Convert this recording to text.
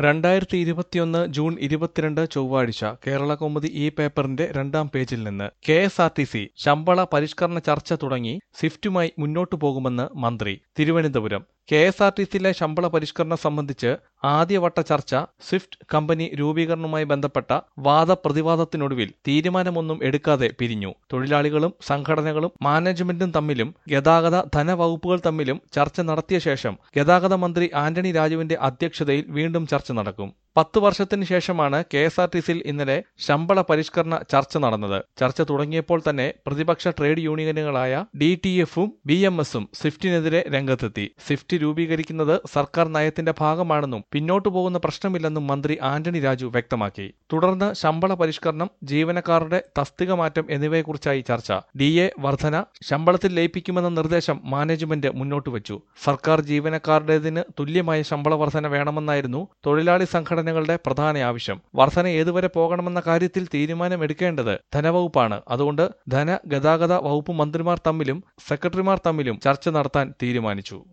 രണ്ടായിരത്തി ഇരുപത്തിയൊന്ന് ജൂൺ ഇരുപത്തിരണ്ട് ചൊവ്വാഴ്ച കേരള കൗമുദി ഈ പേപ്പറിന്റെ രണ്ടാം പേജിൽ നിന്ന് K S R T C ശമ്പള പരിഷ്കരണ ചർച്ച തുടങ്ങി സ്വിഫ്റ്റുമായി മുന്നോട്ടു പോകുമെന്ന് മന്ത്രി Thiruvananthapuram K S R T സിയിലെ ശമ്പള പരിഷ്കരണം സംബന്ധിച്ച് ആദ്യവട്ട ചർച്ച സ്വിഫ്റ്റ് കമ്പനി രൂപീകരണവുമായി ബന്ധപ്പെട്ട വാദപ്രതിവാദത്തിനൊടുവിൽ തീരുമാനമൊന്നും എടുക്കാതെ പിരിഞ്ഞു തൊഴിലാളികളും സംഘടനകളും മാനേജ്മെന്റും തമ്മിലും ഗതാഗത ധനവകുപ്പുകൾ തമ്മിലും ചർച്ച നടത്തിയ ശേഷം ഗതാഗത മന്ത്രി ആന്റണി രാജുവിന്റെ അധ്യക്ഷതയിൽ വീണ്ടും ചർച്ച നടക്കും പത്ത് വർഷത്തിന് ശേഷമാണ് കെ എസ് ആർ ടി സിയിൽ ഇന്നലെ ശമ്പള പരിഷ്കരണ ചർച്ച നടന്നത് ചർച്ച തുടങ്ങിയപ്പോൾ തന്നെ പ്രതിപക്ഷ ട്രേഡ് യൂണിയനുകളായ ഡി ടി എഫും ബി എം എസും സ്വിഫ്റ്റിനെതിരെ രംഗത്തെത്തി സ്വിഫ്റ്റ് രൂപീകരിക്കുന്നത് സർക്കാർ നയത്തിന്റെ ഭാഗമാണെന്നും പിന്നോട്ടു പോകുന്ന പ്രശ്നമില്ലെന്നും മന്ത്രി ആന്റണി രാജു വ്യക്തമാക്കി തുടർന്ന് ശമ്പള പരിഷ്കരണം ജീവനക്കാരുടെ തസ്തിക മാറ്റം എന്നിവയെക്കുറിച്ചായി ചർച്ച ഡി എ വർധന ശമ്പളത്തിൽ ലയിപ്പിക്കുമെന്ന നിർദ്ദേശം മാനേജ്മെന്റ് മുന്നോട്ട് വച്ചു സർക്കാർ ജീവനക്കാരുടേതിന് തുല്യമായ ശമ്പള വർധന വേണമെന്നായിരുന്നു തൊഴിലാളി സംഘടനകളുടെ പ്രധാന ആവശ്യം വർധന ഏതുവരെ പോകണമെന്ന കാര്യത്തിൽ തീരുമാനമെടുക്കേണ്ടത് ധനവകുപ്പാണ് അതുകൊണ്ട് ധന ഗതാഗത വകുപ്പ് മന്ത്രിമാർ തമ്മിലും സെക്രട്ടറിമാർ തമ്മിലും ചർച്ച നടത്താൻ തീരുമാനിച്ചു